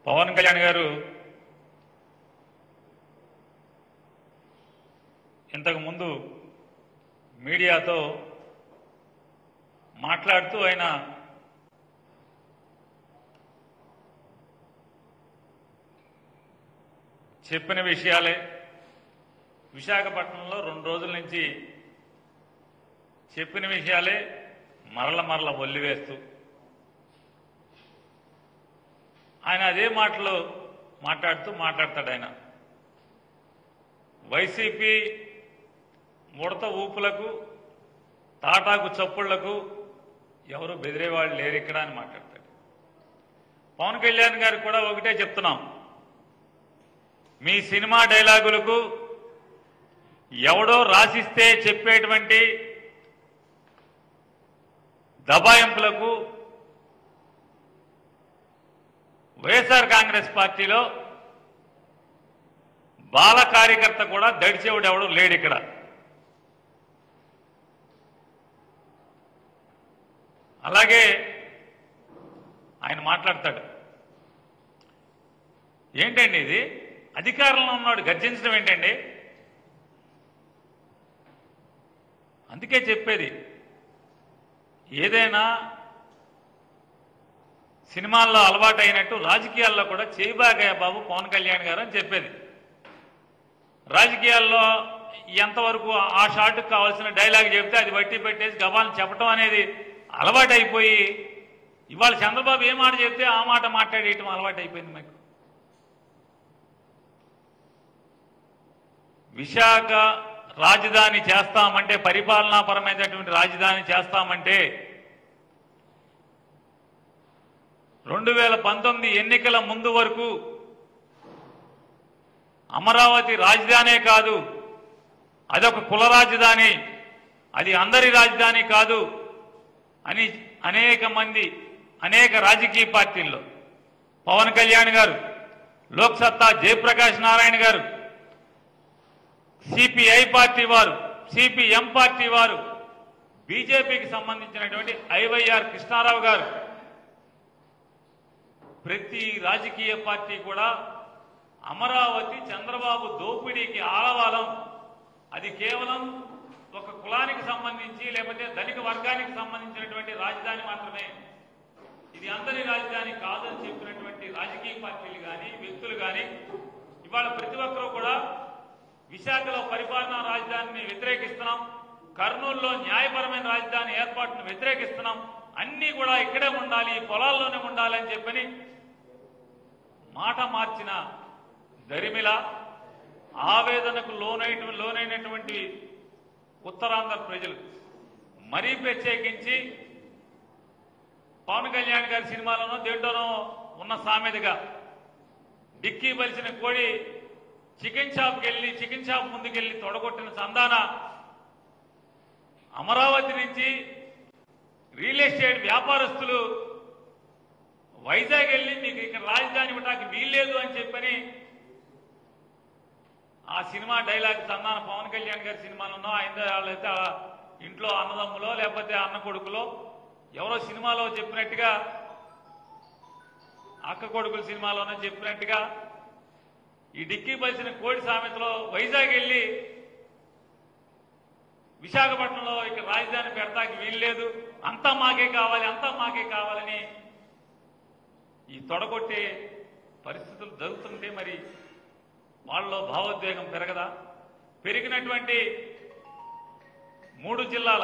పవన్ కళ్యాణ్ గారు ఇంతకు ముందు మీడియాతో మాట్లాడుతూ ఆయన చెప్పిన విషయాలే విశాఖపట్నంలో రెండు రోజుల నుంచి చెప్పిన విషయాలే మరల మరల ఒల్లివేస్తూ ఆయన అదే మాటలు మాట్లాడుతూ మాట్లాడతాడు ఆయన వైసీపీ ముడత ఊపులకు తాటాకు చప్పుళ్లకు ఎవరు బెదిరేవాళ్ళు లేరు ఇక్కడ అని మాట్లాడతాడు పవన్ కళ్యాణ్ గారికి కూడా ఒకటే చెప్తున్నాం మీ సినిమా డైలాగులకు ఎవడో రాసిస్తే చెప్పేటువంటి దబాయింపులకు వైఎస్ఆర్ కాంగ్రెస్ పార్టీలో బాల కార్యకర్త కూడా దడిచేవాడు ఎవడు లేడు ఇక్కడ అలాగే ఆయన మాట్లాడతాడు ఏంటండి ఇది అధికారంలో ఉన్నాడు గర్జించడం ఏంటండి అందుకే చెప్పేది ఏదైనా సినిమాల్లో అలవాటు అయినట్టు రాజకీయాల్లో కూడా చేయబాగా బాబు పవన్ కళ్యాణ్ గారు అని చెప్పేది రాజకీయాల్లో ఎంతవరకు ఆ షాట్కి కావాల్సిన డైలాగ్ చెప్తే అది బట్టి పెట్టేసి గబాలను చెప్పడం అనేది అలవాటు అయిపోయి ఇవాళ చంద్రబాబు ఏ మాట చెప్తే ఆ మాట మాట్లాడేయటం అలవాటు అయిపోయింది మీకు విశాఖ రాజధాని చేస్తామంటే పరిపాలనాపరమైనటువంటి రాజధాని చేస్తామంటే రెండు వేల పంతొమ్మిది ఎన్నికల ముందు వరకు అమరావతి రాజధానే కాదు అదొక కుల రాజధాని అది అందరి రాజధాని కాదు అని అనేక మంది అనేక రాజకీయ పార్టీల్లో పవన్ కళ్యాణ్ గారు లోక్సత్తా జయప్రకాష్ నారాయణ గారు సిపిఐ పార్టీ వారు సిపిఎం పార్టీ వారు బీజేపీకి సంబంధించినటువంటి ఐవైఆర్ కృష్ణారావు గారు ప్రతి రాజకీయ పార్టీ కూడా అమరావతి చంద్రబాబు దోపిడీకి ఆలవాలం అది కేవలం ఒక కులానికి సంబంధించి లేకపోతే ధనిక వర్గానికి సంబంధించినటువంటి రాజధాని మాత్రమే ఇది అందరి రాజధాని కాదని చెప్పినటువంటి రాజకీయ పార్టీలు కానీ వ్యక్తులు కానీ ఇవాళ ప్రతి ఒక్కరూ కూడా విశాఖలో పరిపాలనా రాజధానిని వ్యతిరేకిస్తున్నాం కర్నూలులో న్యాయపరమైన రాజధాని ఏర్పాటును వ్యతిరేకిస్తున్నాం అన్నీ కూడా ఇక్కడే ఉండాలి ఈ పొలాల్లోనే ఉండాలి అని చెప్పని మాట మార్చిన దరిమిల ఆవేదనకు లోనైన లోనైనటువంటి ఉత్తరాంధ్ర ప్రజలు మరీ ప్రత్యేకించి పవన్ కళ్యాణ్ గారి సినిమాలోనో దేంట్లోనో ఉన్న సామెతగా డిక్కీ బలిసిన కోడి చికెన్ షాప్కి వెళ్ళి చికెన్ షాప్ ముందుకెళ్ళి తొడగొట్టిన సందాన అమరావతి నుంచి రియల్ ఎస్టేట్ వ్యాపారస్తులు వైజాగ్ వెళ్ళి మీకు ఇక్కడ రాజధాని ఇవ్వడానికి వీల్లేదు అని చెప్పని ఆ సినిమా డైలాగ్ సందాన పవన్ కళ్యాణ్ గారి సినిమాలోనో ఆయన వాళ్ళైతే ఆ ఇంట్లో అన్నదమ్ములో లేకపోతే అన్న కొడుకులో ఎవరో సినిమాలో చెప్పినట్టుగా అక్క కొడుకుల సినిమాలోనో చెప్పినట్టుగా ఈ డిక్కీ బలిసిన కోడి సామెతలో వైజాగ్ వెళ్ళి విశాఖపట్నంలో ఇక్కడ రాజధాని పెడతాకి వీల్లేదు అంతా మాకే కావాలి అంతా మాకే కావాలని ఈ తొడగొట్టే పరిస్థితులు జరుగుతుంటే మరి వాళ్ళలో భావోద్వేగం పెరగదా పెరిగినటువంటి మూడు జిల్లాల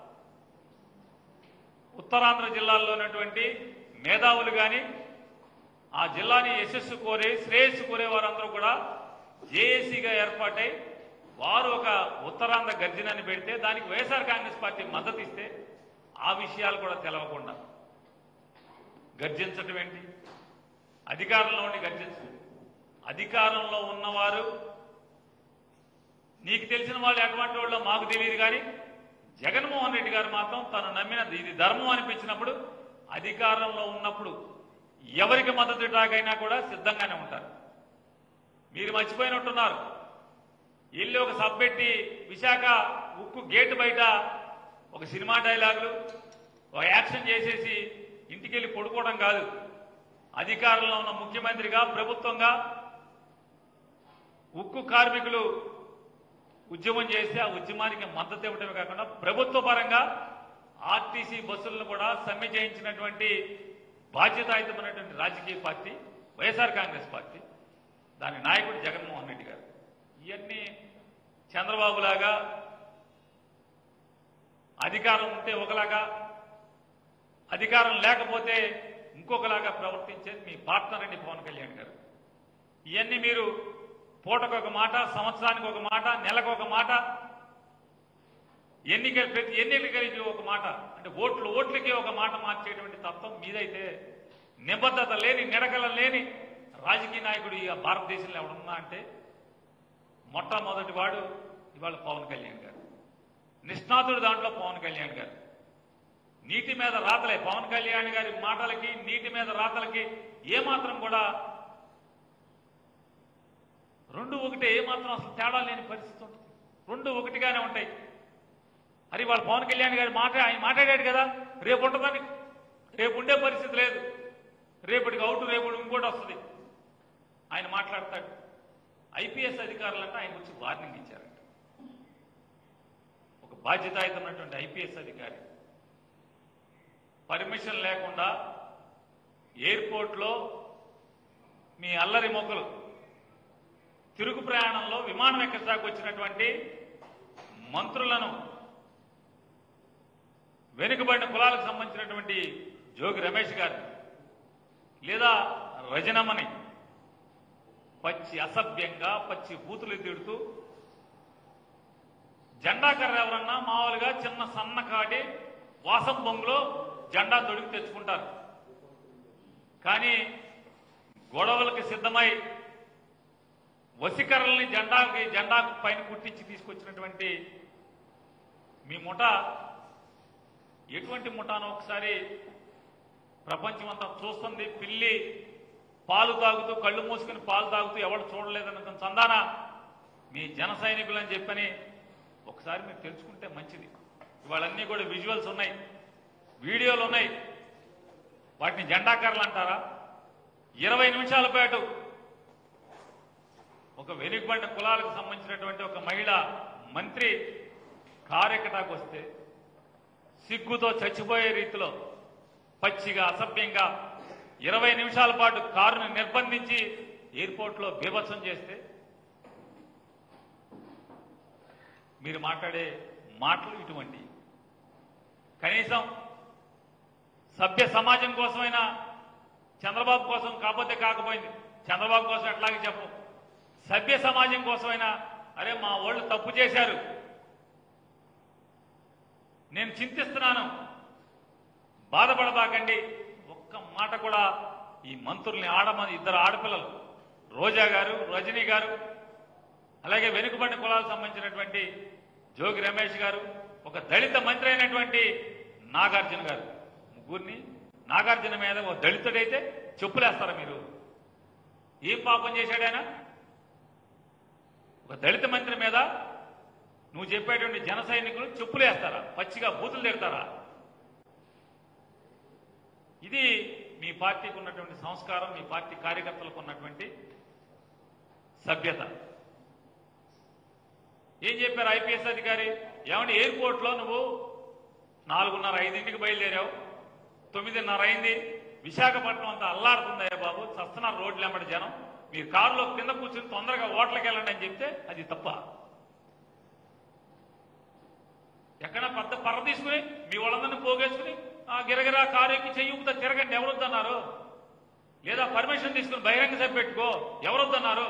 ఉత్తరాంధ్ర జిల్లాల్లో ఉన్నటువంటి మేధావులు కానీ ఆ జిల్లాని యశస్సు కోరే శ్రేయస్సు కోరే వారందరూ కూడా జేఏసీగా ఏర్పాటై వారు ఒక ఉత్తరాంధ్ర గర్జనని పెడితే దానికి వైఎస్ఆర్ కాంగ్రెస్ పార్టీ మద్దతు ఇస్తే ఆ విషయాలు కూడా తెలవకుండా గర్జించటం ఏంటి అధికారంలో ఉండి గర్జించడం అధికారంలో ఉన్నవారు నీకు తెలిసిన వాళ్ళు ఎటువంటి వాళ్ళో మాకు తెలియదు కానీ జగన్మోహన్ రెడ్డి గారు మాత్రం తను నమ్మిన ఇది ధర్మం అనిపించినప్పుడు అధికారంలో ఉన్నప్పుడు ఎవరికి మద్దతు ఇవ్వడానికైనా కూడా సిద్ధంగానే ఉంటారు మీరు మర్చిపోయినట్టున్నారు వెళ్ళి ఒక సబ్ పెట్టి విశాఖ ఉక్కు గేటు బయట ఒక సినిమా డైలాగులు ఒక యాక్షన్ చేసేసి ఇంటికెళ్ళి పడుకోవడం కాదు అధికారంలో ఉన్న ముఖ్యమంత్రిగా ప్రభుత్వంగా ఉక్కు కార్మికులు ఉద్యమం చేస్తే ఆ ఉద్యమానికి మద్దతు ఇవ్వడమే కాకుండా ప్రభుత్వ పరంగా ఆర్టీసీ బస్సులను కూడా సమ్మె చేయించినటువంటి బాధ్యతాయుతమైనటువంటి రాజకీయ పార్టీ వైఎస్ఆర్ కాంగ్రెస్ పార్టీ దాని నాయకుడు జగన్మోహన్ రెడ్డి గారు ఇవన్నీ చంద్రబాబు లాగా అధికారం ఉంటే ఒకలాగా అధికారం లేకపోతే ఇంకొకలాగా ప్రవర్తించేది మీ పార్ట్నర్ అండి పవన్ కళ్యాణ్ గారు ఇవన్నీ మీరు పూటకు ఒక మాట సంవత్సరానికి ఒక మాట నెలకు ఒక మాట ఎన్నికల ప్రతి ఎన్నికలకి ఒక మాట అంటే ఓట్లు ఓట్లకి ఒక మాట మార్చేటువంటి తత్వం మీదైతే నిబద్ధత లేని నిడకల లేని రాజకీయ నాయకుడు ఈ భారతదేశంలో ఎవడున్నా అంటే మొట్టమొదటి వాడు ఇవాళ పవన్ కళ్యాణ్ గారు నిష్ణాతుడు దాంట్లో పవన్ కళ్యాణ్ గారు నీటి మీద రాతలే పవన్ కళ్యాణ్ గారి మాటలకి నీటి మీద రాతలకి ఏమాత్రం కూడా రెండు ఒకటే ఏమాత్రం అసలు తేడా లేని పరిస్థితి ఉంటుంది రెండు ఒకటిగానే ఉంటాయి అది వాళ్ళ పవన్ కళ్యాణ్ గారి మాట ఆయన మాట్లాడాడు కదా రేపు ఉంటుందని రేపు ఉండే పరిస్థితి లేదు రేపటికి అవుట్ రేపు ఇంకోటి వస్తుంది ఆయన మాట్లాడతాడు ఐపీఎస్ అధికారులంటే ఆయన వచ్చి వార్నింగ్ ఇచ్చారంట ఒక బాధ్యతాయుతమైనటువంటి ఐపీఎస్ అధికారి పర్మిషన్ లేకుండా ఎయిర్పోర్ట్లో మీ అల్లరి మొక్కలు తిరుగు ప్రయాణంలో విమానం ఎక్కసాకు వచ్చినటువంటి మంత్రులను వెనుకబడిన కులాలకు సంబంధించినటువంటి జోగి రమేష్ గారు లేదా రజనమ్మని పచ్చి అసభ్యంగా పచ్చి బూతులు తిడుతూ జెండా కర్ర ఎవరన్నా మామూలుగా చిన్న సన్నకాటి వాసం బొంగులో జెండా తొడిగి తెచ్చుకుంటారు కానీ గొడవలకు సిద్ధమై వసికరల్ని జెండాకి జెండా పైన కుట్టించి తీసుకొచ్చినటువంటి మీ ముఠ ఎటువంటి ముఠానో ఒకసారి ప్రపంచం అంతా చూస్తుంది పిల్లి పాలు తాగుతూ కళ్ళు మూసుకుని పాలు తాగుతూ ఎవరు చూడలేదన్న చందాన మీ జన సైనికులు అని చెప్పని ఒకసారి మీరు తెలుసుకుంటే మంచిది ఇవాళన్నీ కూడా విజువల్స్ ఉన్నాయి వీడియోలు ఉన్నాయి వాటిని జెండాకారులు అంటారా ఇరవై నిమిషాల పాటు ఒక వెనుకబడిన కులాలకు సంబంధించినటువంటి ఒక మహిళ మంత్రి కారు ఎక్కటాకు వస్తే సిగ్గుతో చచ్చిపోయే రీతిలో పచ్చిగా అసభ్యంగా ఇరవై నిమిషాల పాటు కారును నిర్బంధించి ఎయిర్పోర్ట్లో బీభత్సం చేస్తే మీరు మాట్లాడే మాటలు ఇటువంటి కనీసం సభ్య సమాజం కోసమైనా చంద్రబాబు కోసం కాకపోతే కాకపోయింది చంద్రబాబు కోసం ఎట్లాగే చెప్పు సభ్య సమాజం కోసమైనా అరే మా వాళ్ళు తప్పు చేశారు నేను చింతిస్తున్నాను బాధపడబాకండి ఒక్క మాట కూడా ఈ మంత్రుల్ని ఆడమని ఇద్దరు ఆడపిల్లలు రోజా గారు రజనీ గారు అలాగే వెనుకబడిన కులాలకు సంబంధించినటువంటి జోగి రమేష్ గారు ఒక దళిత మంత్రి అయినటువంటి నాగార్జున గారు ముగ్గురిని నాగార్జున మీద ఒక దళితుడైతే చెప్పులేస్తారా మీరు ఏం పాపం చేశాడు ఆయన ఒక దళిత మంత్రి మీద నువ్వు చెప్పేటువంటి జన సైనికులు చెప్పులేస్తారా పచ్చిగా బూతులు తిడతారా ఇది మీ పార్టీకి ఉన్నటువంటి సంస్కారం మీ పార్టీ కార్యకర్తలకు ఉన్నటువంటి సభ్యత ఏం చెప్పారు ఐపీఎస్ అధికారి ఏమంటే ఎయిర్పోర్ట్లో నువ్వు నాలుగున్నర ఐదింటికి బయలుదేరావు తొమ్మిదిన్నర అయింది విశాఖపట్నం అంతా అల్లాడుతుందయ్యా బాబు చస్తున్నారు రోడ్లు వెంబడి జనం మీరు కారులో కింద కూర్చుని తొందరగా ఓట్లకి వెళ్ళండి అని చెప్తే అది తప్ప ఎక్కడ పెద్ద పర్ర తీసుకుని మీ వాళ్ళందరినీ పోగేసుకుని ఆ గిరగిరా కారు ఎక్కి చెయ్యుపుతా తిరగండి ఎవరొద్దన్నారు లేదా పర్మిషన్ తీసుకుని బహిరంగ సభ పెట్టుకో ఎవరొద్దన్నారు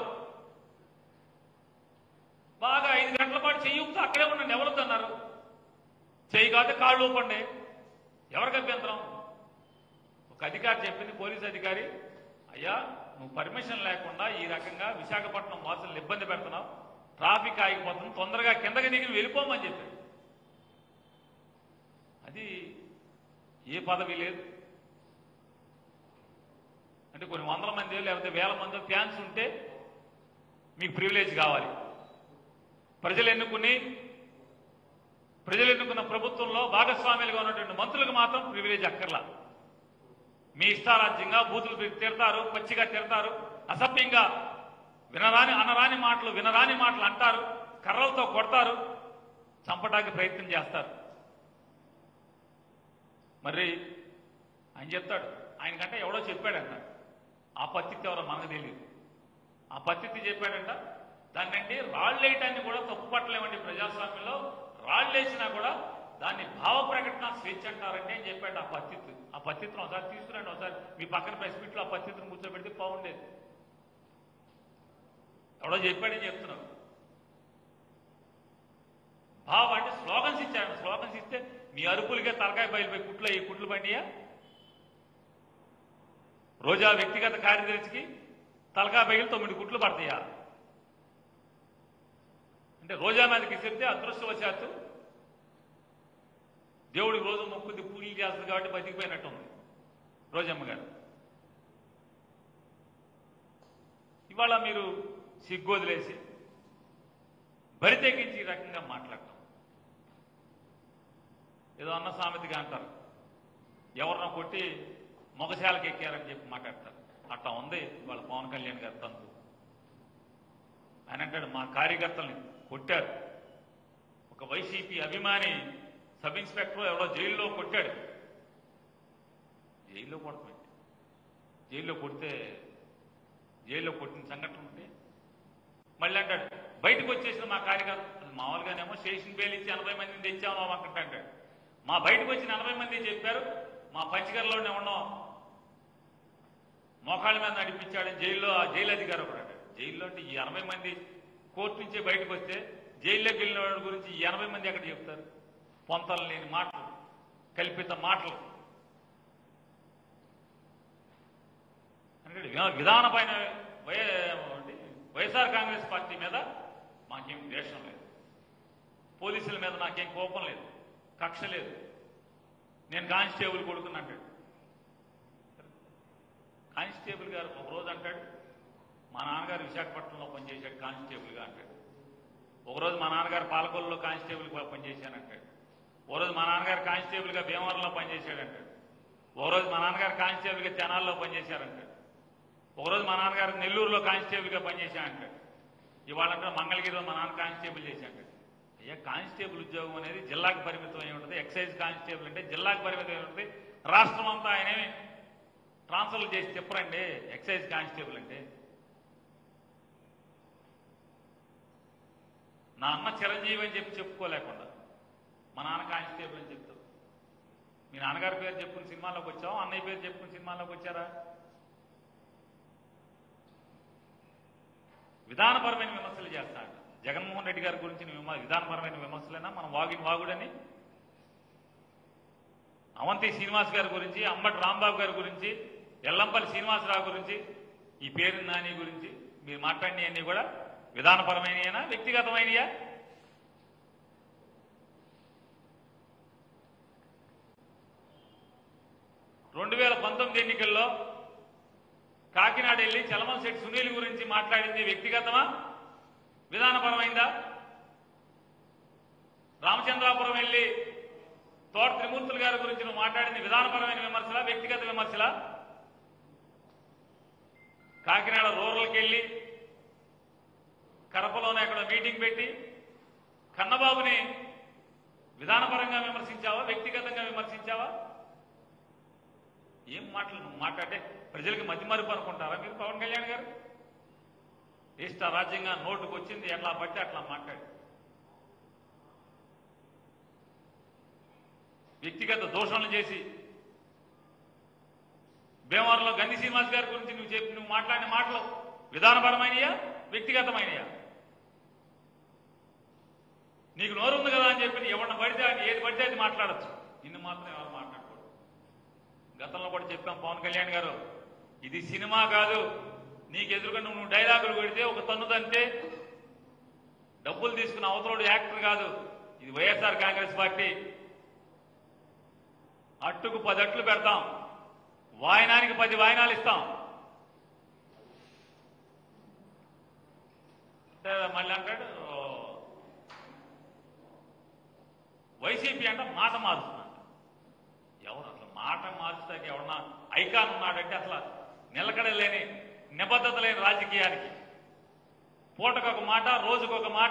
బాగా ఐదు గంటల పాటు చెయ్యుపుతా అక్కడే ఉండండి ఎవరొద్దన్నారు చెయ్యి కాదు కాళ్ళు ఊపండి ఎవరికి అభ్యంతరం ఒక అధికారి చెప్పింది పోలీస్ అధికారి అయ్యా నువ్వు పర్మిషన్ లేకుండా ఈ రకంగా విశాఖపట్నం వాసులను ఇబ్బంది పెడుతున్నావు ట్రాఫిక్ ఆగిపోతుంది తొందరగా కిందకి దిగి వెళ్ళిపోమని చెప్పాడు అది ఏ పదవి లేదు అంటే కొన్ని వందల మంది లేకపోతే వేల మంది ఫ్యాన్స్ ఉంటే మీకు ప్రివిలేజ్ కావాలి ప్రజలు ఎన్నుకుని ప్రజలు ఎన్నుకున్న ప్రభుత్వంలో భాగస్వామ్యాలుగా ఉన్నటువంటి మంత్రులకు మాత్రం ప్రివిలేజ్ అక్కర్లా మీ ఇష్టారాజ్యంగా బూతులు పెట్టి తిడతారు పచ్చిగా తిడతారు అసభ్యంగా వినరాని అనరాని మాటలు వినరాని మాటలు అంటారు కర్రలతో కొడతారు చంపడానికి ప్రయత్నం చేస్తారు మరి ఆయన చెప్తాడు ఆయనకంటే ఎవడో చెప్పాడంట ఆ పత్తిత్తి ఎవరో మనకు తెలియదు ఆ పత్తిత్తి చెప్పాడంట దాన్నండి రాళ్ళేయటాన్ని కూడా తప్పు పట్టలేమండి ప్రజాస్వామ్యంలో రాళ్ళేసినా కూడా దాన్ని భావ ప్రకటన స్వేచ్ఛ అంటారండి అని చెప్పాడు ఆ పత్తిత్తు ఆ పత్తిత్తును ఒకసారి తీసుకురండి ఒకసారి మీ పక్కన ప్రెస్ మీట్లో ఆ పత్తిత్తును కూర్చోబెడితే బాగుండేది ఎవడో చెప్పాడని చెప్తున్నావు భావ అంటే స్లోగన్స్ ఇచ్చాడు స్లోగన్స్ ఇస్తే మీ అరుపులకే తలకాయ బయలుపోయి కుట్లు ఈ కుట్లు పండియా రోజా వ్యక్తిగత కార్యదర్శికి తలకాయ బయలు తొమ్మిది కుట్లు పడతాయా అంటే రోజా మీదకి చెప్తే అదృష్టవశాత్తు దేవుడికి రోజు మొక్కుది పూజలు చేస్తుంది కాబట్టి బతికిపోయినట్టుంది రోజమ్మ గారు ఇవాళ మీరు సిగ్గొదిలేసి బరితెగించి ఈ రకంగా మాట్లాడటం ఏదో అన్న సామెతగా అంటారు ఎవరినో కొట్టి మొగశాలకు ఎక్కారని చెప్పి మాట్లాడతారు అట్లా ఉంది వాళ్ళ పవన్ కళ్యాణ్ గారి తంతు ఆయన అంటాడు మా కార్యకర్తల్ని కొట్టారు ఒక వైసీపీ అభిమాని సబ్ ఇన్స్పెక్టర్ ఎవడో జైల్లో కొట్టాడు జైల్లో కొడతాం జైల్లో కొడితే జైల్లో కొట్టిన సంఘటన ఉంటే మళ్ళీ అంటాడు బయటకు వచ్చేసిన మా కార్యకర్త మామూలుగానేమో స్టేషన్ బెయిల్ ఇచ్చి ఎనభై మందిని తెచ్చాము అక్కడ అంటాడు మా బయటకు వచ్చిన ఎనభై మంది చెప్పారు మా పంచగర్లోనే ఉన్నాం మోకాళ్ళ మీద నడిపించాడని జైల్లో ఆ జైలు అధికారి ఒకడు అంటాడు జైల్లో అంటే ఈ ఎనభై మంది కోర్టు నుంచే బయటకు వస్తే జైల్లోకి వెళ్ళిన వాడి గురించి ఈ ఎనభై మంది ఎక్కడ చెప్తారు పొంతలు లేని మాటలు కల్పిత మాటలు అంటే విధా- విధానపైన వై ఏంటి? వైఎస్ఆర్ కాంగ్రెస్ పార్టీ మీద మాకేం ద్వేషం లేదు పోలీసుల మీద నాకేం కోపం లేదు కక్ష లేదు నేను కానిస్టేబుల్ కొడుకుని అంటాడు కానిస్టేబుల్ గారు ఒక రోజు అంటాడు మా నాన్నగారు విశాఖపట్నంలో పనిచేశాడు కానిస్టేబుల్గా అంటాడు ఒకరోజు మా నాన్నగారు పాలకొల్లులో కానిస్టేబుల్గా పనిచేశానంటాడు ఓ రోజు మా నాన్నగారు కానిస్టేబుల్గా భీమవరంలో పనిచేశాడంటాడు ఓ రోజు మా నాన్నగారు కానిస్టేబుల్గా తెనాల్లో పనిచేశారంటాడు ఒకరోజు మా నాన్నగారు నెల్లూరులో కానిస్టేబుల్గా పనిచేశానంటాడు ఇవాళ అంటే మంగళగిరిలో మా నాన్న కానిస్టేబుల్ చేశాడు అయ్యా కానిస్టేబుల్ ఉద్యోగం అనేది జిల్లాకు పరిమితం అయి ఉంటుంది ఎక్సైజ్ కానిస్టేబుల్ అంటే జిల్లాకు పరిమితం అయి ఉంటుంది రాష్ట్రం అంతా ఆయనేమి ట్రాన్స్ఫర్లు చేసి చెప్పరండి ఎక్సైజ్ కానిస్టేబుల్ అంటే నా అన్న చిరంజీవి అని చెప్పి చెప్పుకోలేకుండా మా నాన్న కానిస్టేబుల్ అని చెప్తావు మీ నాన్నగారి పేరు చెప్పుకుని సినిమాలోకి వచ్చావు అన్నయ్య పేరు చెప్పుకుని సినిమాలోకి వచ్చారా విధానపరమైన విమర్శలు చేస్తాడు జగన్మోహన్ రెడ్డి గారి గురించి విమ- విధానపరమైన విమర్శలైనా మనం వాగిన వాగుడని అవంతి శ్రీనివాస్ గారి గురించి అంబటి రాంబాబు గారి గురించి ఎల్లంపల్లి శ్రీనివాసరావు గురించి ఈ పేరు నాని గురించి మీరు మాట్లాడినవన్నీ కూడా విధానపరమైనయా వ్యక్తిగతమైనయా రెండు వేల పంతొమ్మిది ఎన్నికల్లో కాకినాడ వెళ్ళి చలమల్ శెట్టి సునీల్ గురించి మాట్లాడింది వ్యక్తిగతమా విధానపరమైందా రామచంద్రాపురం వెళ్ళి తోట త్రిమూర్తులు గారి గురించి నువ్వు మాట్లాడింది విధానపరమైన విమర్శలా వ్యక్తిగత విమర్శలా కాకినాడ రూరల్కి వెళ్ళి కడపలోనే అక్కడ మీటింగ్ పెట్టి కన్నబాబుని విధానపరంగా విమర్శించావా వ్యక్తిగతంగా విమర్శించావా ఏం మాటలు నువ్వు మాట్లాడితే ప్రజలకి మతి మరుపు అనుకుంటారా మీరు పవన్ కళ్యాణ్ గారు ఇష్ట రాజ్యంగా నోటుకు వచ్చింది ఎట్లా పట్టి అట్లా మాట్లాడి వ్యక్తిగత దోషణలు చేసి భీమవరంలో గండి శ్రీనివాస్ గారి గురించి నువ్వు చెప్పి నువ్వు మాట్లాడిన మాటలు విధానపరమైనయా వ్యక్తిగతమైనయా నీకు నోరుంది కదా అని చెప్పి ఎవరిని పడితే అది ఏది పడితే అది మాట్లాడచ్చు నిన్ను మాత్రం ఎవరు మాట్లాడకూడదు గతంలో కూడా చెప్పాం పవన్ కళ్యాణ్ గారు ఇది సినిమా కాదు నీకు ఎదురుగా నువ్వు డైలాగులు కొడితే ఒక తన్నుదంతే డబ్బులు తీసుకున్న అవతలోడు యాక్టర్ కాదు ఇది వైఎస్ఆర్ కాంగ్రెస్ పార్టీ అట్టుకు పది అట్లు పెడతాం వాయనానికి పది వాయనాలు ఇస్తాం అంటే మళ్ళీ అంటాడు వైసీపీ అంటే మాట మారుస్తుందంట ఎవరు అసలు మాట మార్చుతాకి ఎవరన్నా ఐకాన్ ఉన్నాడంటే అసలు నిలకడ లేని నిబద్ధత లేని రాజకీయానికి పూటకొక మాట రోజుకొక మాట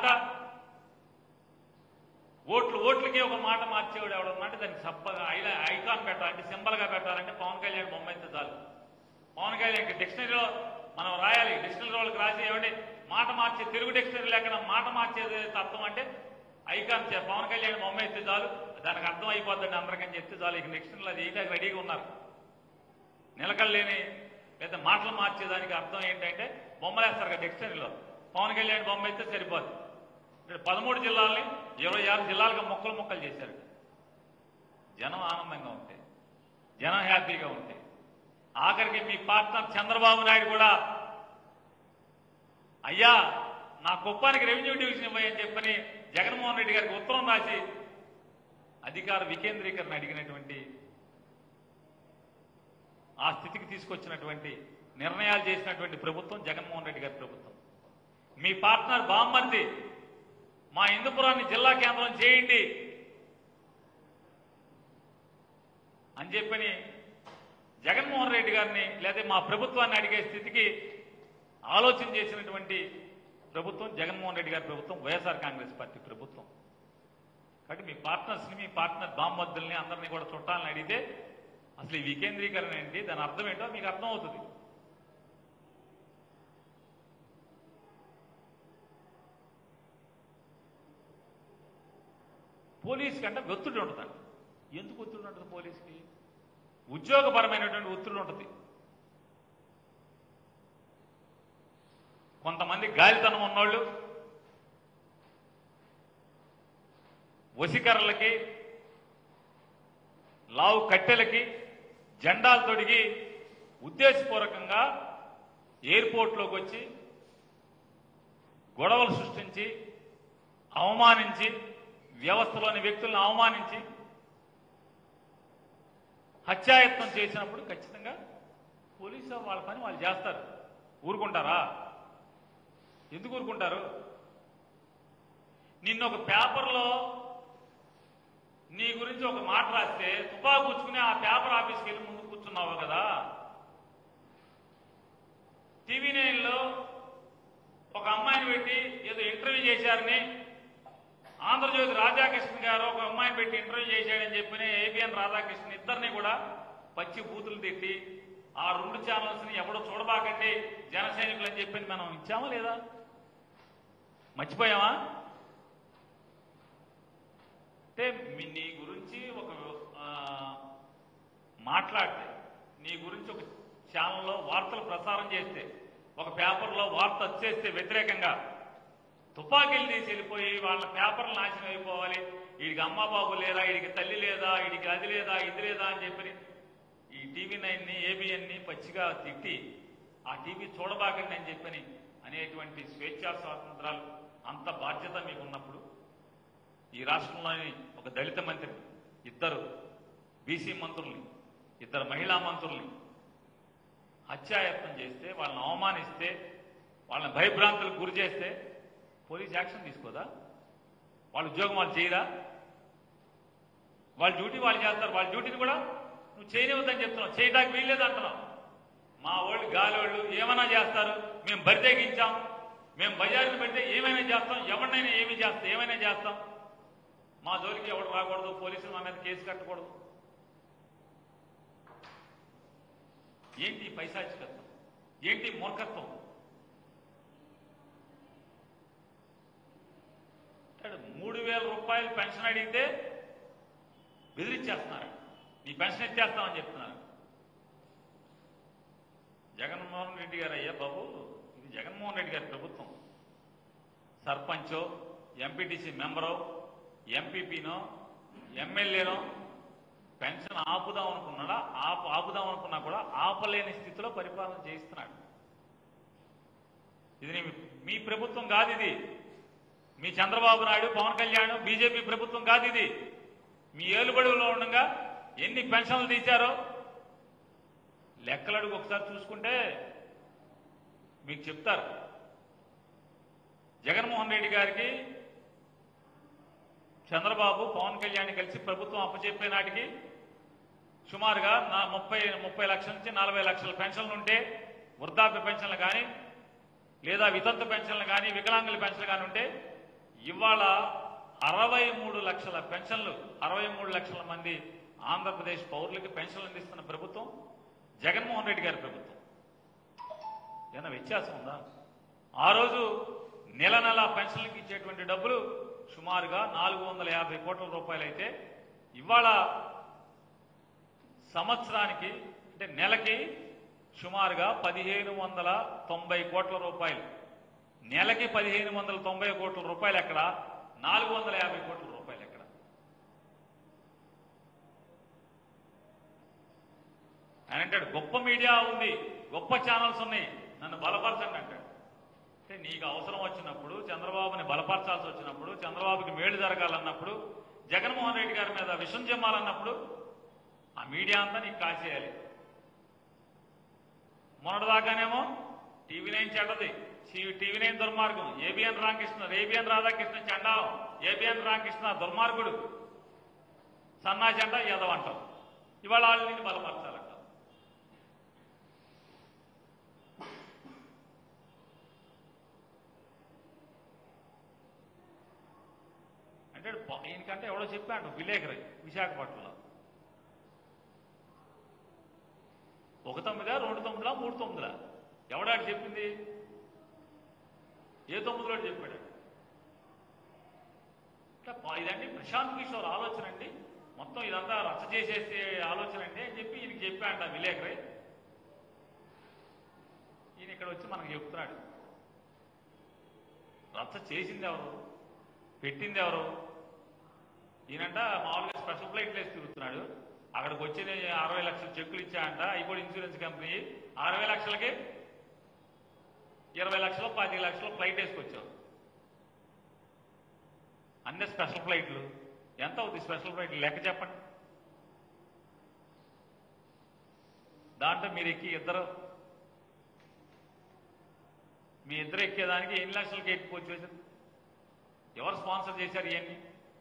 ఓట్లు ఓట్లకే ఒక మాట మార్చేవాడు ఎవడన్నాడు దానికి సబ్బగా ఐలా ఐకాన్ పెట్టాలంటే సింబల్ గా పెట్టాలంటే పవన్ కళ్యాణ్ బొమ్మ అయితే చాలు పవన్ కళ్యాణ్ డిక్షనరీలో మనం రాయాలి డిక్షనరీ వాళ్ళకి రాసి ఏమంటే మాట మార్చే తెలుగు డిక్షనరీ లేకుండా మాట మార్చేది అర్థం అంటే ఐకాన్ చే- పవన్ కళ్యాణ్ బొమ్మ ఎత్తే చాలు దానికి అర్థం అయిపోద్దండి అందరికని చెప్తే చాలు ఇక డిక్షనరీలో అది వేయడానికి రెడీగా ఉన్నారు నిలకడలేని లేదా మాటలు మార్చేదానికి అర్థం ఏంటంటే బొమ్మలేస్తారు కదా డిక్షనరీలో పవన్ కళ్యాణ్ బొమ్మ అయితే సరిపోదు ఇక్కడ పదమూడు జిల్లాలని ఇరవై ఆరు జిల్లాలుగా మొక్కలు మొక్కలు చేశారు జనం ఆనందంగా ఉంటే జనం హ్యాపీగా ఉంటే ఆఖరికి మీ పార్ట్నర్ చంద్రబాబు నాయుడు కూడా అయ్యా నా కుప్పానికి రెవెన్యూ డివిజన్ ఇవ్వని చెప్పని జగన్మోహన్ రెడ్డి గారికి ఉత్తరం రాసి అధికార వికేంద్రీకరణ అడిగినటువంటి ఆ స్థితికి తీసుకొచ్చినటువంటి నిర్ణయాలు చేసినటువంటి ప్రభుత్వం జగన్మోహన్ రెడ్డి గారి ప్రభుత్వం మీ పార్ట్నర్ బామ్మర్ది మా హిందూపురాన్ని జిల్లా కేంద్రం చేయండి అని చెప్పని జగన్మోహన్ రెడ్డి గారిని లేదా మా ప్రభుత్వాన్ని అడిగే స్థితికి ఆలోచన చేసినటువంటి ప్రభుత్వం జగన్మోహన్ రెడ్డి గారి ప్రభుత్వం వైఎస్ఆర్ కాంగ్రెస్ పార్టీ ప్రభుత్వం కాబట్టి మీ పార్ట్నర్స్ని మీ పార్ట్నర్ బామ్మద్దుల్ని అందరినీ కూడా చుట్టాలని అడిగితే అసలు ఈ వికేంద్రీకరణ ఏంటి దాని అర్థం ఏంటో మీకు అర్థం అవుతుంది పోలీస్ కంటే ఒత్తిడి ఉంటుంది ఎందుకు ఒత్తిడి ఉంటుంది పోలీస్కి ఉద్యోగపరమైనటువంటి ఒత్తిడి ఉంటుంది కొంతమంది గాలితనం ఉన్నోళ్ళు వసికర్రలకి లావు కట్టెలకి జెండాలు తొడిగి ఉద్దేశపూర్వకంగా ఎయిర్పోర్ట్లోకి వచ్చి గొడవలు సృష్టించి అవమానించి వ్యవస్థలోని వ్యక్తులను అవమానించి హత్యాయత్నం చేసినప్పుడు ఖచ్చితంగా పోలీసు వాళ్ళ పని వాళ్ళు చేస్తారు ఊరుకుంటారా ఎందుకు ఊరుకుంటారు నిన్న ఒక పేపర్లో నీ గురించి ఒక మాట రాస్తే తుపాకు కూర్చుకుని ఆ పేపర్ ఆఫీస్కి వెళ్ళి ముందు కూర్చున్నావు కదా టీవీ నైన్లో ఒక అమ్మాయిని పెట్టి ఏదో ఇంటర్వ్యూ చేశారని ఆంధ్రజ్యోతి రాధాకృష్ణ గారు ఒక అమ్మాయిని పెట్టి ఇంటర్వ్యూ చేశాడని చెప్పిన ఏబిఎన్ రాధాకృష్ణ ఇద్దరిని కూడా పచ్చి బూతులు తిట్టి ఆ రెండు ఛానల్స్ ని ఎవడో చూడబాకండి జన సైనికులు అని చెప్పి మనం ఇచ్చామా లేదా మర్చిపోయామా అంటే మీ- నీ గురించి ఒక ఆ, మాట్లాడితే నీ గురించి ఒక ఛానల్లో వార్తలు ప్రసారం చేస్తే ఒక పేపర్లో వార్త వచ్చేస్తే వ్యతిరేకంగా తుపాకీలు తీసి వెళ్ళిపోయి వాళ్ళ పేపర్లు నాశనం అయిపోవాలి వీడికి అమ్మ బాబు లేదా వీడికి తల్లి లేదా వీడికి అది లేదా ఇది లేదా అని చెప్పి ఈ టీవీ నైన్ని ఏబిఎన్ని పచ్చిగా తిట్టి ఆ టీవీ చూడబాకండి అని చెప్పని అనేటువంటి స్వేచ్ఛా స్వాతంత్రాలు అంత బాధ్యత మీకు ఉన్నప్పుడు ఈ రాష్ట్రంలోని ఒక దళిత మంత్రి ఇద్దరు బీసీ మంత్రుల్ని ఇద్దరు మహిళా మంత్రుల్ని హత్యాయత్నం చేస్తే వాళ్ళని అవమానిస్తే వాళ్ళని భయభ్రాంతులకు గురి చేస్తే పోలీస్ యాక్షన్ తీసుకోదా వాళ్ళ ఉద్యోగం వాళ్ళు చేయరా వాళ్ళ డ్యూటీ వాళ్ళు చేస్తారు వాళ్ళ డ్యూటీని కూడా నువ్వు చేయనివద్దని చెప్తున్నావు చేయడానికి వీల్లేదు అంటున్నావు మా వాళ్ళు గాలి వాళ్ళు ఏమైనా చేస్తారు మేము బరితెగించాం మేము బజారుని పెడితే ఏమైనా చేస్తాం ఎవరినైనా ఏమి చేస్తాం ఏమైనా చేస్తాం మా జోలికి ఎవడు రాకూడదు పోలీసులు మా మీద కేసు కట్టకూడదు ఏంటి ఈ పైశాచికత్వం ఏంటి ఈ మూర్ఖత్వం అంటాడు, మూడు వేల రూపాయలు పెన్షన్ అడిగితే బెదిరించేస్తున్నారు నీ పెన్షన్ ఎత్తేస్తామని చెప్తున్నారు జగన్మోహన్ రెడ్డి గారు అయ్యా బాబు ఇది జగన్మోహన్ రెడ్డి గారి ప్రభుత్వం సర్పంచో ఎంపీటీసీ మెంబరో ఎంపీపీనో ఎమ్మెల్యేనో పెన్షన్ ఆపుదాం అనుకున్నాడా ఆపు ఆపుదాం అనుకున్నా కూడా ఆపలేని స్థితిలో పరిపాలన చేయిస్తున్నాడు ఇది నీ- మీ ప్రభుత్వం కాదు ఇది మీ చంద్రబాబు నాయుడు పవన్ కళ్యాణ్ బీజేపీ ప్రభుత్వం కాదు ఇది మీ ఏలుబడులో ఉండగా ఎన్ని పెన్షన్లు తీశారో లెక్కలు అడుగు ఒకసారి చూసుకుంటే మీకు చెప్తారు జగన్మోహన్ రెడ్డి గారికి చంద్రబాబు పవన్ కళ్యాణ్ కలిసి ప్రభుత్వం అప్పచెప్పే నాటికి సుమారుగా నా ముప్పై ముప్పై లక్షల నుంచి నలభై లక్షల పెన్షన్లు ఉంటే వృద్ధాప్య పెన్షన్లు కానీ లేదా వితంతు పెన్షన్లు కానీ వికలాంగుల పెన్షన్లు కానీ ఉంటే ఇవాళ అరవై మూడు లక్షల పెన్షన్లు అరవై మూడు లక్షల మంది ఆంధ్రప్రదేశ్ పౌరులకి పెన్షన్లు అందిస్తున్న ప్రభుత్వం జగన్మోహన్ రెడ్డి గారి ప్రభుత్వం ఏమైనా వ్యత్యాసం ఉందా ఆ రోజు నెల నెల పెన్షన్లకు ఇచ్చేటువంటి డబ్బులు సుమారుగా నాలుగు వందల యాభై కోట్ల రూపాయలు అయితే ఇవాళ సంవత్సరానికి అంటే నెలకి సుమారుగా పదిహేను వందల తొంభై కోట్ల రూపాయలు నెలకి పదిహేను వందల తొంభై కోట్ల రూపాయలు ఎక్కడ నాలుగు వందల యాభై కోట్ల రూపాయలు ఎక్కడ ఆయన అంటాడు గొప్ప మీడియా ఉంది గొప్ప ఛానల్స్ ఉన్నాయి నన్ను బలపరచండి అంటాడు అంటే నీకు అవసరం వచ్చినప్పుడు చంద్రబాబుని బలపరచాల్సి వచ్చినప్పుడు చంద్రబాబుకి మేలు జరగాలన్నప్పుడు జగన్మోహన్ రెడ్డి గారి మీద విషం చెమ్మాలన్నప్పుడు ఆ మీడియా అంతా నీకు కాసేయాలి మొన్నటిదాకానేమో టీవీ నైన్ చెడ్డది టీవీ నైన్ దుర్మార్గం ఏబిఎన్ రామకృష్ణ ఏబిఎన్ రాధాకృష్ణ చండాలం ఏబిఎన్ రామకృష్ణ దుర్మార్గుడు సన్నాసి అంట ఎదవంటాం ఇవాళ వాళ్ళని బలపరచాలంట అంటే ప- ఈయనకంటే ఎవడో చెప్పాడు విలేకరి విశాఖపట్నంలో ఒక తొమ్మిదా రెండు తొమ్మిదిలా మూడు తొమ్మిదిలా ఎవడాడు చెప్పింది ఏ తొమ్మిదిలో చెప్పాడు ఇట్లా ప- ఇదండి ప్రశాంత్ కిషోర్ ఆలోచన అండి మొత్తం ఇదంతా రచ్చ చేసేసే ఆలోచన అండి అని చెప్పి ఈయనకి చెప్పాడంట విలేకరి ఈయన ఇక్కడ వచ్చి మనకు చెప్తున్నాడు రచ్చ చేసింది ఎవరు పెట్టింది ఎవరు ఈయనంట మామూలుగా స్పెషల్ ఫ్లైట్లు వేసి తిరుగుతున్నాడు అక్కడికి వచ్చి నేను అరవై లక్షల చెక్కులు ఇచ్చాయంట అవి కూడా ఇన్సూరెన్స్ కంపెనీ అరవై లక్షలకి ఇరవై లక్షలు పాతిక లక్షలు ఫ్లైట్ వేసుకొచ్చావు అన్ని స్పెషల్ ఫ్లైట్లు ఎంత అవుతుంది స్పెషల్ ఫ్లైట్లు లెక్క చెప్పండి దాంట్లో మీరు ఎక్కి ఇద్దరు మీ ఇద్దరు ఎక్కేదానికి ఎన్ని లక్షలకి ఎక్కిపోవచ్చు ఎవరు స్పాన్సర్ చేశారు ఇవన్నీ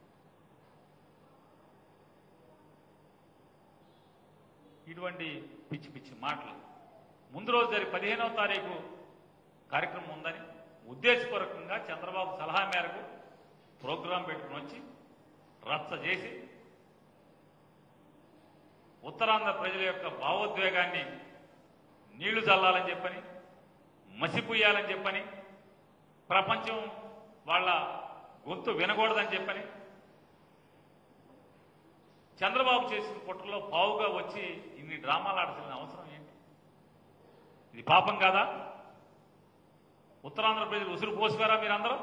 ఇటువంటి పిచ్చి పిచ్చి మాటలు ముందు రోజు జరిగి పదిహేనవ తారీఖు కార్యక్రమం ఉందని ఉద్దేశపూర్వకంగా చంద్రబాబు సలహా మేరకు ప్రోగ్రాం పెట్టుకుని వచ్చి రచ్చ చేసి ఉత్తరాంధ్ర ప్రజల యొక్క భావోద్వేగాన్ని నీళ్లు చల్లాలని చెప్పని మసిపుయ్యాలని చెప్పని ప్రపంచం వాళ్ళ గొంతు వినకూడదని చెప్పని చంద్రబాబు చేసిన కుట్రలో పావుగా వచ్చి ఇన్ని డ్రామాలు ఆడాల్సిన అవసరం ఏంటి ఇది పాపం కాదా ఉత్తరాంధ్ర ప్రజలు ఉసురు పోసుకారా మీరందరూ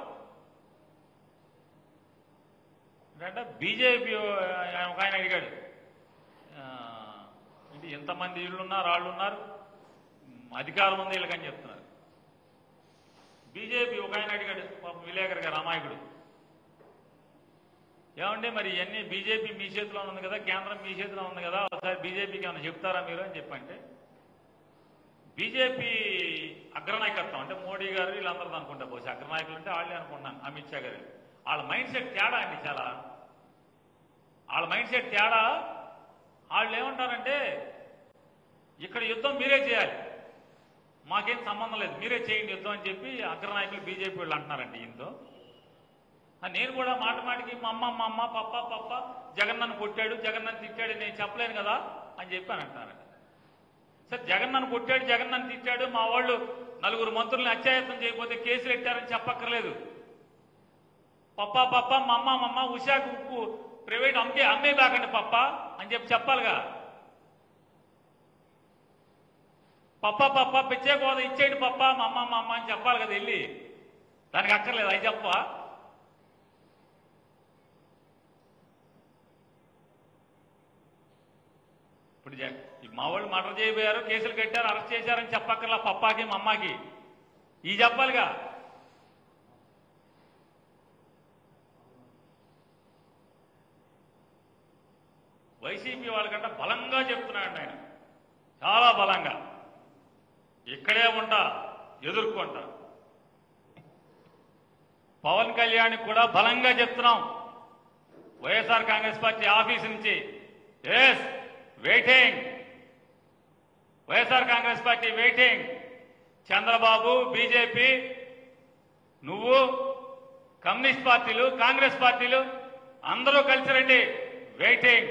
అంటే బీజేపీ ఒక ఆయన అడిగాడు ఆ, ఏంటి ఎంతమంది ఇళ్ళున్నారు వాళ్ళు ఉన్నారు మ్, అధికారం ఉంది వీళ్ళకని చెప్తున్నారు బీజేపీ ఒక ఆయన అడిగాడు పాపం విలేకరు గారు అమాయకుడు ఏమండి మరి ఇవన్నీ బీజేపీ మీ చేతిలో ఉంది కదా కేంద్రం మీ చేతిలో ఉంది కదా ఒకసారి బీజేపీకి ఏమైనా చెప్తారా మీరు అని చెప్పంటే బీజేపీ అగ్రనాయకత్వం అంటే మోడీ గారు వీళ్ళందరూ అనుకుంటా బహుశా అగ్రనాయకులు అంటే వాళ్ళే అనుకున్నాను అమిత్ షా గారు వాళ్ళ మైండ్ సెట్ తేడా అండి చాలా వాళ్ళ మైండ్ సెట్ తేడా వాళ్ళు ఏమంటారంటే ఇక్కడ యుద్ధం మీరే చేయాలి మాకేం సంబంధం లేదు మీరే చేయండి యుద్ధం అని చెప్పి అగ్రనాయకులు బీజేపీ వాళ్ళు అంటున్నారండి ఈయనతో ఆ నేను కూడా మాట మాటికి మా అమ్మ మా అమ్మ పప్ప పప్ప జగన్ నన్ను కొట్టాడు జగన్ నన్ను తిట్టాడు నేను చెప్పలేను కదా అని చెప్పి అని అంటున్నారండి సార్ జగన్ నన్ను కొట్టాడు జగన్ నన్ను తిట్టాడు మా వాళ్ళు నలుగురు మంత్రుల్ని అత్యాయత్నం చేయకపోతే కేసులు ఎట్టారని చెప్పక్కర్లేదు పప్ప పప్ప మా అమ్మ మా అమ్మ ఉషాకు ఉప్పు ప్రైవేట్ అమ్మే అమ్మే బాకండి పప్ప అని చెప్పి చెప్పాలిగా పప్ప పప్ప పిచ్చే కోద ఇచ్చేయండి పప్ప మా అమ్మ మా అమ్మ అని చెప్పాలి కదా వెళ్ళి దానికి అక్కర్లేదు అది చెప్పా ఇప్పుడు జ- ఈ మా వాళ్ళు మర్డర్ చేయబోయారు కేసులు కట్టారు అరెస్ట్ చేశారని చెప్పక్కర్లా పప్పాకి మా అమ్మకి ఈ చెప్పాలిగా వైసీపీ వాళ్ళకంటే బలంగా చెప్తున్నాడు ఆయన చాలా బలంగా ఇక్కడే ఉంటా ఎదుర్కొంటా పవన్ కళ్యాణ్ కూడా బలంగా చెప్తున్నాం వైఎస్ఆర్ కాంగ్రెస్ పార్టీ ఆఫీస్ నుంచి yes waiting YSR Congress party waiting Chandrababu BJP నువ్వు కమ్యూనిస్ట్ పార్టీలు కాంగ్రెస్ పార్టీలు అందరూ కలిసి రండి వెయిటింగ్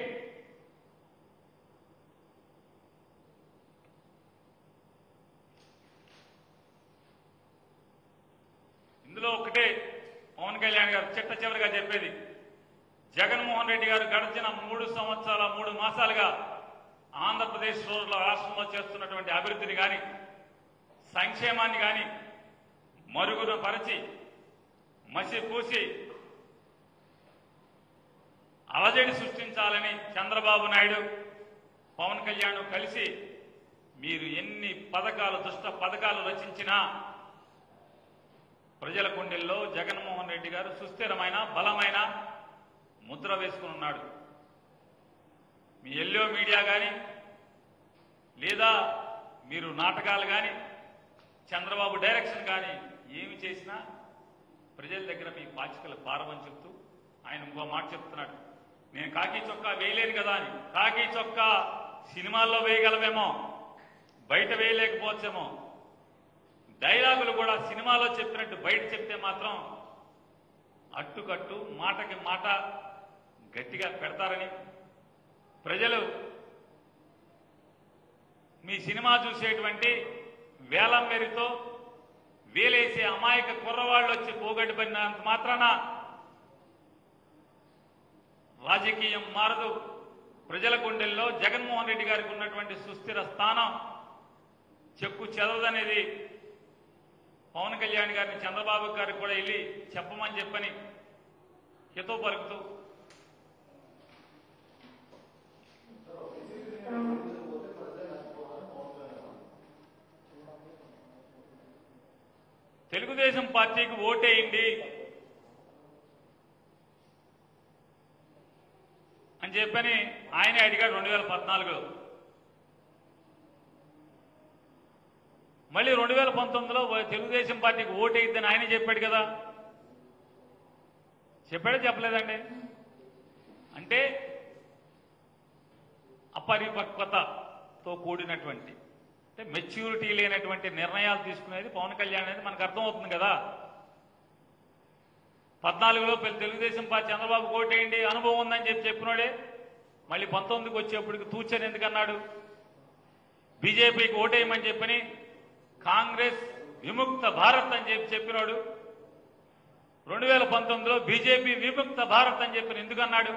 ఇందులో ఒకటే పవన్ కళ్యాణ్ గారు చిట్ట చివరిగా చెప్పేది జగన్మోహన్ రెడ్డి గారు గడిచిన మూడు సంవత్సరాల మూడు మాసాలుగా ఆంధ్రప్రదేశ్ రాష్ట్రంలో చేస్తున్నటువంటి అభివృద్ధిని కానీ సంక్షేమాన్ని కానీ మరుగున పరిచి మసి పూసి అలజడి సృష్టించాలని చంద్రబాబు నాయుడు పవన్ కళ్యాణ్ కలిసి మీరు ఎన్ని పథకాలు దుష్ట పథకాలు రచించినా ప్రజల గుండెల్లో జగన్మోహన్ రెడ్డి గారు సుస్థిరమైన బలమైన ముద్ర వేసుకుని ఉన్నాడు మీ ఎల్లో మీడియా కానీ లేదా మీరు నాటకాలు కానీ చంద్రబాబు డైరెక్షన్ కానీ ఏమి చేసినా ప్రజల దగ్గర మీ పాచికల భారమని చెప్తూ ఆయన ఇంకో మాట చెప్తున్నాడు నేను కాకి చొక్కా వేయలేను కదా అని కాకి చొక్కా సినిమాల్లో వేయగలమేమో బయట వేయలేకపోవచ్చేమో డైలాగులు కూడా సినిమాలో చెప్పినట్టు బయట చెప్తే మాత్రం అట్టుకట్టు మాటకి మాట గట్టిగా పెడతారని ప్రజలు మీ సినిమా చూసేటువంటి వేలం మేరితో వేలేసే అమాయక కుర్రవాళ్ళు వచ్చి పోగొట్టుబడినంత మాత్రాన రాజకీయం మారదు ప్రజల గుండెల్లో జగన్మోహన్ రెడ్డి గారికి ఉన్నటువంటి సుస్థిర స్థానం చెక్కు చెదవదనేది పవన్ కళ్యాణ్ గారిని చంద్రబాబు గారికి కూడా వెళ్ళి చెప్పమని చెప్పని హితో పలుకుతూ తెలుగుదేశం పార్టీకి ఓటేయండి అని చెప్పని ఆయనే అడిగాడు రెండు వేల పద్నాలుగులో మళ్ళీ రెండు వేల పంతొమ్మిదిలో తెలుగుదేశం పార్టీకి ఓటేయిద్దని ఆయనే చెప్పాడు కదా చెప్పాడా చెప్పలేదండి అంటే అపరిపక్వతతో కూడినటువంటి అంటే మెచ్యూరిటీ లేనటువంటి నిర్ణయాలు తీసుకునేది పవన్ కళ్యాణ్ అనేది మనకు అర్థమవుతుంది కదా పద్నాలుగులో పెళ్లి తెలుగుదేశం పార్టీ చంద్రబాబు కోటేయండి అనుభవం ఉందని చెప్పి చెప్పినాడే మళ్ళీ పంతొమ్మిదికి వచ్చేప్పటికి తూచని ఎందుకన్నాడు బీజేపీకి ఓటేయమని చెప్పని కాంగ్రెస్ విముక్త భారత్ అని చెప్పి చెప్పినాడు రెండు వేల పంతొమ్మిదిలో బీజేపీ విముక్త భారత్ అని చెప్పి ఎందుకన్నాడు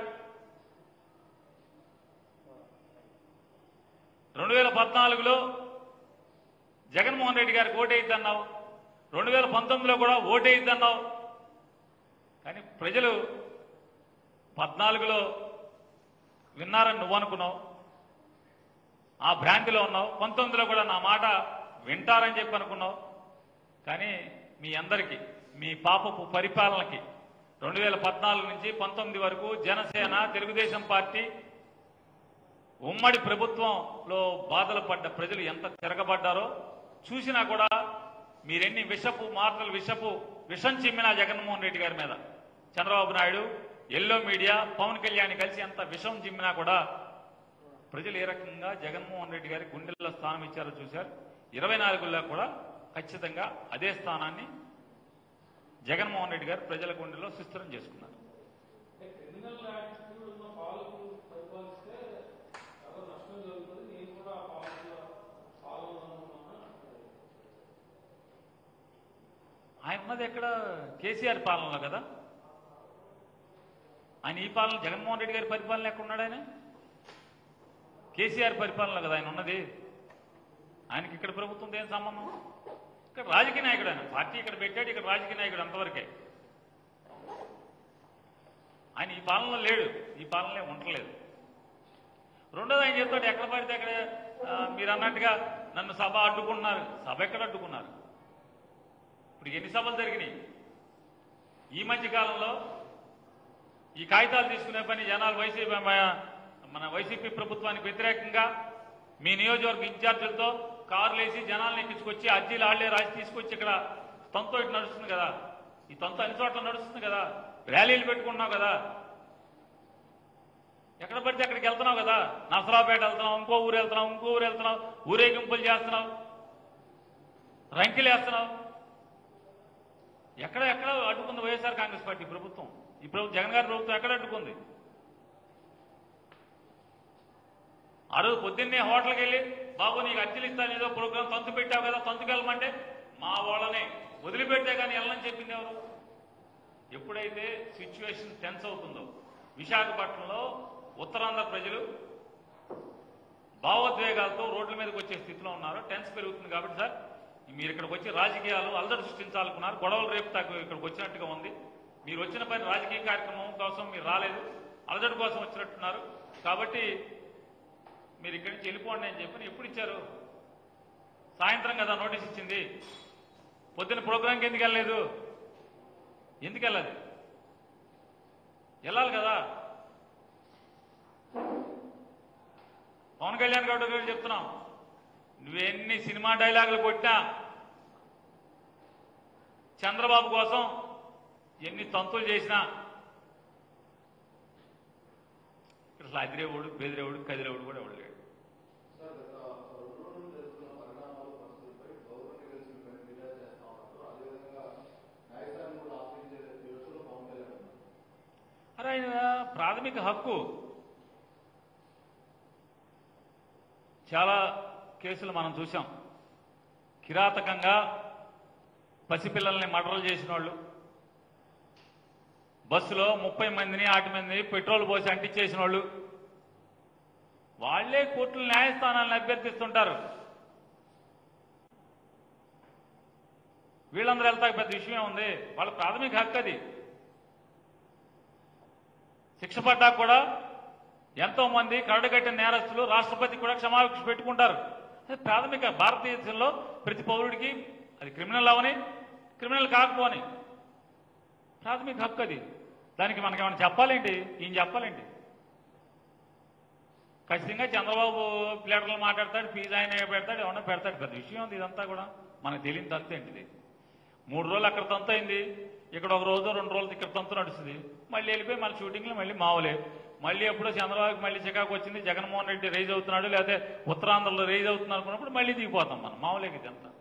రెండు వేల పద్నాలుగులో జగన్మోహన్ రెడ్డి గారికి ఓటేయిద్దన్నావు రెండు వేల పంతొమ్మిదిలో కూడా ఓటేయిద్దన్నావు కానీ ప్రజలు పద్నాలుగులో విన్నారని నువ్వు అనుకున్నావు ఆ భ్రాంతిలో ఉన్నావు పంతొమ్మిదిలో కూడా నా మాట వింటారని చెప్పి అనుకున్నావు కానీ మీ అందరికీ మీ పాపపు పరిపాలనకి రెండు వేల పద్నాలుగు నుంచి పంతొమ్మిది వరకు జనసేన తెలుగుదేశం పార్టీ ఉమ్మడి ప్రభుత్వంలో బాధలు పడ్డ ప్రజలు ఎంత తిరగబడ్డారో చూసినా కూడా మీరెన్ని విషపు మాటలు విషపు విషం చిమ్మినా జగన్మోహన్ రెడ్డి గారి మీద చంద్రబాబు నాయుడు ఎల్లో మీడియా పవన్ కళ్యాణ్ కలిసి ఎంత విషం చిమ్మినా కూడా ప్రజలు ఏ రకంగా జగన్మోహన్ రెడ్డి గారి గుండెల్లో స్థానం ఇచ్చారో చూశారు ఇరవై నాలుగులో కూడా ఖచ్చితంగా అదే స్థానాన్ని జగన్మోహన్ రెడ్డి గారు ప్రజల గుండెల్లో సుస్థిరం చేసుకున్నారు క్రిమినల్ యాటిట్యూడ్ ఉన్న పాలకులు పరిపాలిస్తే చాలా నష్టం జరుగుతుంది నేను కూడా ఆ పాలకుల పాలన అనుకున్నాను ఆయన ఉన్నది ఎక్కడ కేసీఆర్ పాలనలో కదా ఆయన ఈ పాలన జగన్మోహన్ రెడ్డి గారి పరిపాలన ఎక్కడ ఉన్నాడు ఆయన కేసీఆర్ పరిపాలనలో కదా ఆయన ఉన్నది ఆయనకి ఇక్కడ ప్రభుత్వంతో ఏం సంబంధం ఇక్కడ రాజకీయ నాయకుడు ఆయన పార్టీ ఇక్కడ పెట్టాడు ఇక్కడ రాజకీయ నాయకుడు అంతవరకే ఆయన ఈ పాలనలో లేడు ఈ పాలనలో ఉండలేదు రెండోది ఆయన చెప్తాడు ఎక్కడ పడితే అక్కడ ఆ, మీరు అన్నట్టుగా నన్ను సభ అడ్డుకున్నారు సభ ఎక్కడ అడ్డుకున్నారు ఇప్పుడు ఎన్ని సభలు జరిగినాయి ఈ మధ్య కాలంలో ఈ కాగితాలు తీసుకునే పని జనాలు వైసీపీ మన- మన వైసీపీ ప్రభుత్వానికి వ్యతిరేకంగా మీ నియోజకవర్గ ఇన్ఛార్జీలతో కార్లు వేసి జనాలను ఎక్కించుకొచ్చి అర్జీలు ఆళ్లే రాసి తీసుకొచ్చి ఇక్కడ తొంతో ఇటు నడుస్తుంది కదా ఈ తొంత అన్ని చోట్ల నడుస్తుంది కదా ర్యాలీలు పెట్టుకుంటున్నావు కదా ఎక్కడ పడితే అక్కడికి వెళ్తున్నావు కదా నసరాపేట వెళ్తున్నావు ఇంకో ఊరు వెళ్తున్నావు ఇంకో ఊరు వెళ్తున్నావు ఊరేగింపులు చేస్తున్నావు రంకిలు వేస్తున్నావు ఎక్కడ ఎక్కడ అడ్డుకుంది వైఎస్ఆర్ కాంగ్రెస్ పార్టీ ప్రభుత్వం ఈ ప్రభుత్వం జగన్ గారి ప్రభుత్వం ఎక్కడ అడ్డుకుంది ఆ రోజు పొద్దున్నే హోటల్కి వెళ్ళి బాబు నీకు అర్జీలు ఇస్తాను ఏదో ప్రోగ్రామ్ తంతు పెట్టావు కదా తంతుకు వెళ్ళమంటే మా వాళ్ళని వదిలిపెట్టే కానీ వెళ్ళని చెప్పింది ఎవరు ఎప్పుడైతే సిచ్యువేషన్ టెన్స్ అవుతుందో విశాఖపట్నంలో ఉత్తరాంధ్ర ప్రజలు భావోద్వేగాలతో రోడ్ల మీదకి వచ్చే స్థితిలో ఉన్నారు టెన్స్ పెరుగుతుంది కాబట్టి సార్ మీరు ఇక్కడికి వచ్చి రాజకీయాలు అల్లరి సృష్టించాలనుకున్నారు గొడవలు రేపు తాకు ఇక్కడికి వచ్చినట్టుగా ఉంది మీరు వచ్చిన పని రాజకీయ కార్యక్రమం కోసం మీరు రాలేదు అలజడి కోసం వచ్చినట్టున్నారు కాబట్టి మీరు ఇక్కడి నుంచి వెళ్ళిపోండి అని చెప్పి ఎప్పుడు ఇచ్చారు సాయంత్రం కదా నోటీస్ ఇచ్చింది పొద్దున్న ప్రోగ్రాంకి ఎందుకు వెళ్ళలేదు ఎందుకు వెళ్ళాలి వెళ్ళాలి కదా పవన్ కళ్యాణ్ గౌడ్ గారు చెప్తున్నాం నువ్వెన్ని సినిమా డైలాగులు కొట్టినా చంద్రబాబు కోసం ఎన్ని తంతులు చేసినా ఇక్కడ అదిరేవుడు బెదిరేవుడు కదిరేవుడు కూడా ఎవడు లేడు సార్ గత రెండు రోజులు జరుగుతున్న పరిణామాలు పరిస్థితులపై గవర్నమెంట్ కలిసి ఫిర్యాదు చేస్తా ఉన్నారు అదేవిధంగా న్యాయస్థానం కూడా ఆశ్రయించే యోచనలో పవన్ కళ్యాణ్ ఉన్నారు. అరే ఆయన ప్రాథమిక హక్కు చాలా కేసులు మనం చూసాం కిరాతకంగా పసిపిల్లల్ని మర్డర్లు చేసిన వాళ్ళు బస్సులో ముప్పై మందిని ఆటి మందిని పెట్రోల్ పోసి అంటించేసిన వాళ్ళు వాళ్లే కోర్టుల న్యాయస్థానాలను అభ్యర్థిస్తుంటారు వీళ్ళందరూ వెళ్తాక పెద్ద విషయం ఉంది వాళ్ళ ప్రాథమిక హక్కు అది శిక్ష పడ్డా కూడా ఎంతో మంది కరడుగట్టిన నేరస్తులు రాష్ట్రపతి కూడా క్షమాభిక్ష పెట్టుకుంటారు అది ప్రాథమిక భారతదేశంలో ప్రతి పౌరుడికి అది క్రిమినల్ అవని క్రిమినల్ కాకపోని ప్రాథమిక హక్కు అది దానికి మనకి ఏమైనా చెప్పాలేంటి ఏం చెప్పాలేంటి ఖచ్చితంగా చంద్రబాబు ప్లేటర్లు మాట్లాడతాడు ఫీజు ఆయన పెడతాడు ఏమన్నా పెడతాడు పెద్ద విషయం ఉంది ఇదంతా కూడా మనకు తెలియని తంతు ఏంటి ఇది మూడు రోజులు అక్కడ తంతు అయింది ఇక్కడ ఒక రోజు రెండు రోజులు ఇక్కడ తంతు నడుస్తుంది మళ్ళీ వెళ్ళిపోయి మళ్ళీ షూటింగ్లు మళ్ళీ మావులే మళ్ళీ ఎప్పుడో చంద్రబాబుకి మళ్ళీ చికాకు వచ్చింది జగన్మోహన్ రెడ్డి రైజ్ అవుతున్నాడు లేకపోతే ఉత్తరాంధ్రలో రైజ్ అవుతున్నారు అనుకున్నప్పుడు మళ్ళీ దిగిపోతాం మనం మావులేకి ఇదంతా